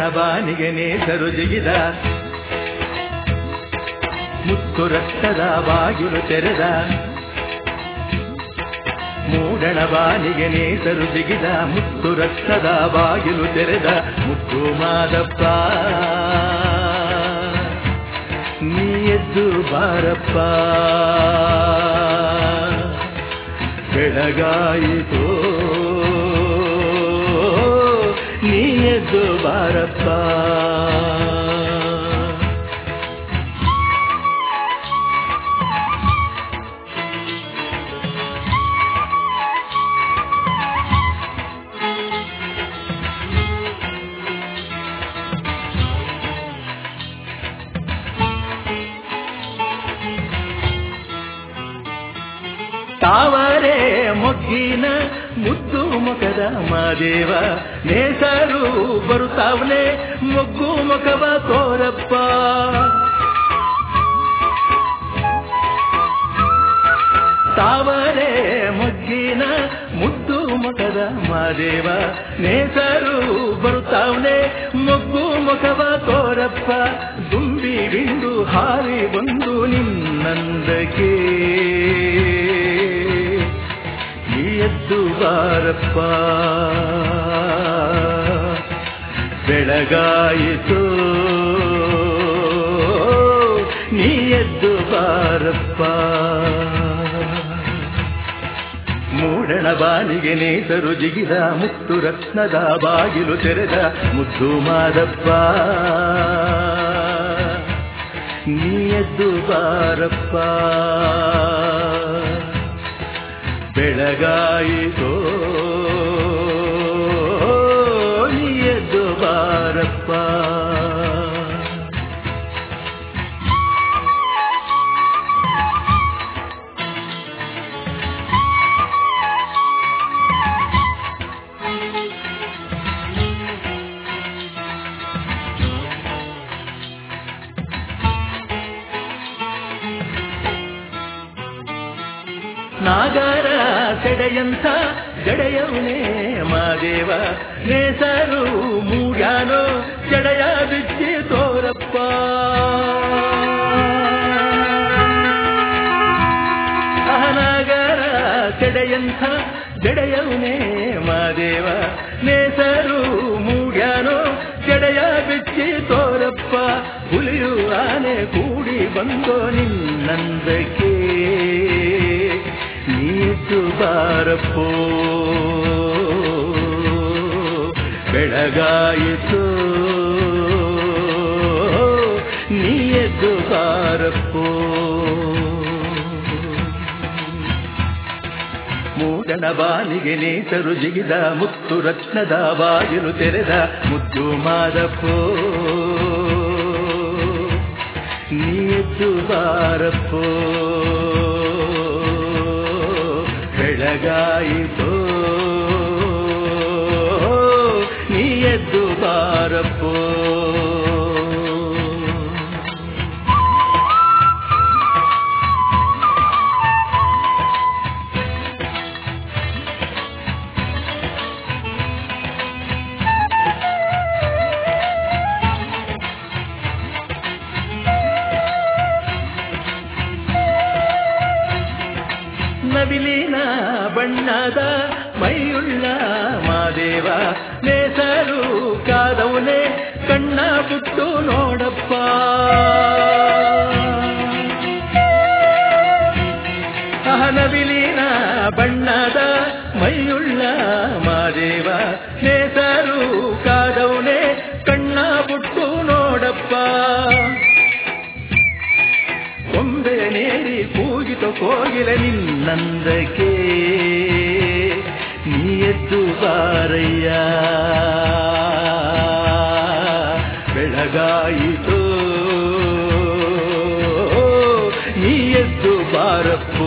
ಮೂಡಣ ಬಾನಿಗೆ ನೇಸರು ಜಿಗಿದ ಮುತ್ತು ರಕ್ತದ ಬಾಗಿಲು ತೆರೆದ ಮೂಡಣ ಬಾನಿಗೆ ನೇಸರು ಜಿಗಿದ ಮುತ್ತು ರಕ್ತದ ಬಾಗಿಲು ತೆರೆದ ಮುತ್ತು ಮಾದಪ್ಪ ನೀ ಎದ್ದು ಬಾರಪ್ಪ ಬೆಳಗಾಯಿತು ನೀ ಎದ್ದು ಬಾರಪ್ಪ ತಾವರೆ ಮೊಗ್ಗಿನ ಮುದ್ದು ಮುಖದ ಮಾದೇವ ನೇಸರು ಬರುತ್ತಾವನೆ ಮೊಗ್ಗು ಮುಖವ ತೋರಪ್ಪ ತಾವರೆ ಮೊಗ್ಗಿನ ಮುದ್ದು ಮುಖದ ಮಾದೇವ ನೇಸರು ಬರುತ್ತಾವನೆ ಮೊಗ್ಗು ಮುಖವ ತೋರಪ್ಪ ದುಂಬಿ ಬಿಂದು ಹಾರಿ ಬಂದು ನಿನ್ನಂದಕ್ಕೆ ನೀ ಎದ್ದು ಬಾರಪ್ಪ ಬೆಳಗಾಯಿತು ನೀ ಎದ್ದು ಬಾರಪ್ಪ ಮೂಡಣ ಬಾಲಿಗೆ ನೇಸರು ಜಿಗಿದ ಮುತ್ತು ರತ್ನದ ಬಾಗಿಲು ತೆರೆದ ಮುದ್ದು ಮಾದಪ್ಪ ನೀ ಎದ್ದು ಬಾರಪ್ಪ ಬೆಳಗಾಯಿತೋ ನೀ ಎದ್ದು ಬಾರಪ್ಪ ನಾಗರ ಸೆಡೆಯಂಥ ಜಡೆಯವನೇ ಮಾದೇವ ನೇಸರು ಮೂಡ್ಯಾನೋ ಜಡೆಯ ಬಿಚ್ಚಿ ತೋರಪ್ಪ ನಾಗರ ಸೆಡೆಯಂಥ ಜಡೆಯವನೇ ಮಾದೇವ ನೇಸರು ಮೂಡ್ಯಾನೋ ಜಡೆಯ ಬಿಚ್ಚಿ ತೋರಪ್ಪ ಹುಲಿಯು ಆನೆ ಕೂಡಿ ಬಂದೋ ನಿನ್ನಂದಕ್ಕೆ ನೀತು ಬಾರಪ್ಪೋ ಬೆಳಗಾಯಿತು ನೀ ಎದ್ದು ಬಾರಪ್ಪೋ ಮೂಡಣ ಬಾಲಿಗೆ ನೇಸರು ಜಿಗಿದ ಮುತ್ತು ರತ್ನದ ಬಾಗಿಲು ತೆರೆದ ಮುದ್ದು ಮಾದಪ್ಪೋ ನೀ ಎದ್ದು ಬಾರಪ್ಪೋ ಬೆಳಗಾಯಿತೋ ನೀ ಎದ್ದು ಬಾರಪ್ಪೋ ನವಿಲಿನ ಬಣ್ಣದ ಮೈಯುಳ್ಳ ಮಾದೇವ ನೇಸರು ಕಾದವನೆ ಕಣ್ಣ ಬಿಟ್ಟು ನೋಡಪ್ಪ ಆಹ, ನವಿಲಿನ ಬಣ್ಣದ ಮೈಯುಳ್ಳ ಮಾದೇವ ನೇಸರು ಕಾದವನೆ ಕಣ್ಣ ಬಿಟ್ಟು ನೋಡಪ್ಪ ಕೊಂಬೆ ನೇರಿ ಕೂಗಿತು ಕೋಗಿಲ ನಿನ್ನಂದಕ್ಕೆ ನೀ ಎದ್ದು ಬಾರಯ್ಯ ಬೆಳಗಾಯಿತು ನೀ ಎದ್ದು ಬಾರಪ್ಪೋ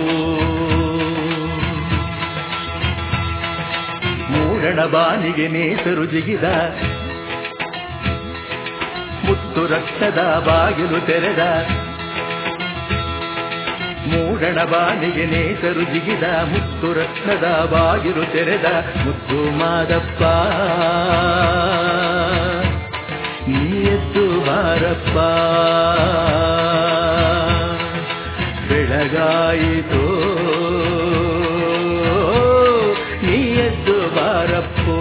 ಮೂಡಣ ಬಾನಿಗೆ ನೇಸರು ಜಿಗಿದ ಮುತ್ತು ರಕ್ತದ ಬಾಗಿಲು ತೆರೆದ ಮೂಡಣ ಬಾನಿಗೆ ನೇಸರು ಜಿಗಿದ ಮುತ್ತು ರತ್ನದ ಬಾಗಿಲು ತೆರೆದ ಮುತ್ತು ಮಾದಪ್ಪ ಬಾರಪ್ಪ ಬೆಳಗಾಯಿತು ನೀ ಎದ್ದು ಬಾರಪ್ಪೋ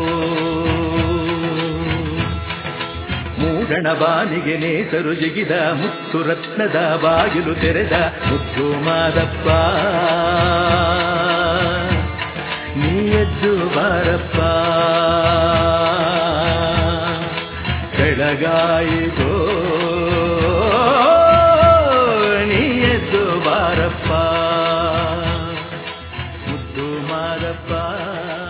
ಮೂಡಣ ಬಾನಿಗೆ ನೇಸರು ಜಿಗಿದ ಮುತ್ತು ರತ್ನದ ಬಾಗಿಲು ತೆರೆದ ಮುದ್ದು ಮಾದಪ್ಪ ನೀ ಎದ್ದು ಬಾರಪ್ಪ ಬೆಳಗಾಯಿತೋ ನೀ ಎದ್ದು ಬಾರಪ್ಪ ಮುದ್ದು ಮಾದಪ್ಪ